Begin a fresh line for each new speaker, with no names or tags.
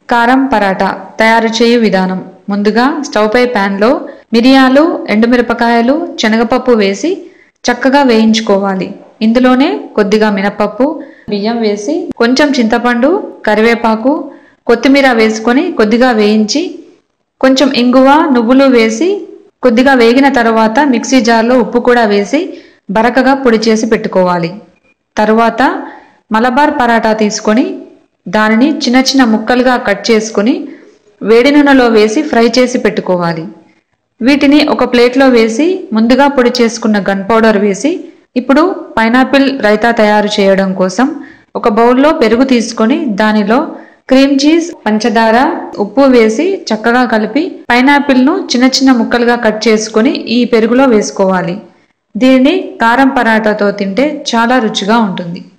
కారం పరాటా తయారు చేయు విధానం ముందుగా స్టవ్ పై ప్యాన్లో మిరియాలు ఎండుమిరపకాయలు శనగపప్పు వేసి చక్కగా వేయించుకోవాలి ఇందులోనే కొద్దిగా మినపప్పు బియ్యం వేసి కొంచెం చింతపండు కరివేపాకు కొత్తిమీర వేసుకొని కొద్దిగా వేయించి కొంచెం ఇంగువ నువ్వులు వేసి కొద్దిగా వేగిన తర్వాత మిక్సీ జార్లో ఉప్పు కూడా వేసి బరకగా పొడి చేసి పెట్టుకోవాలి తరువాత మలబార్ పరాటా తీసుకొని దానిని చిన్న చిన్న ముక్కలుగా కట్ చేసుకొని వేడి నూనెలో వేసి ఫ్రై చేసి పెట్టుకోవాలి వీటిని ఒక ప్లేట్లో వేసి ముందుగా పొడి చేసుకున్న గన్ పౌడర్ వేసి ఇప్పుడు పైనాపిల్ రైతా తయారు చేయడం కోసం ఒక బౌల్లో పెరుగు తీసుకొని దానిలో క్రీమ్ చీజ్ పంచదార ఉప్పు వేసి చక్కగా కలిపి పైనాపిల్ను చిన్న చిన్న ముక్కలుగా కట్ చేసుకొని ఈ పెరుగులో వేసుకోవాలి దీనిని కారం పరాటాతో తింటే చాలా రుచిగా ఉంటుంది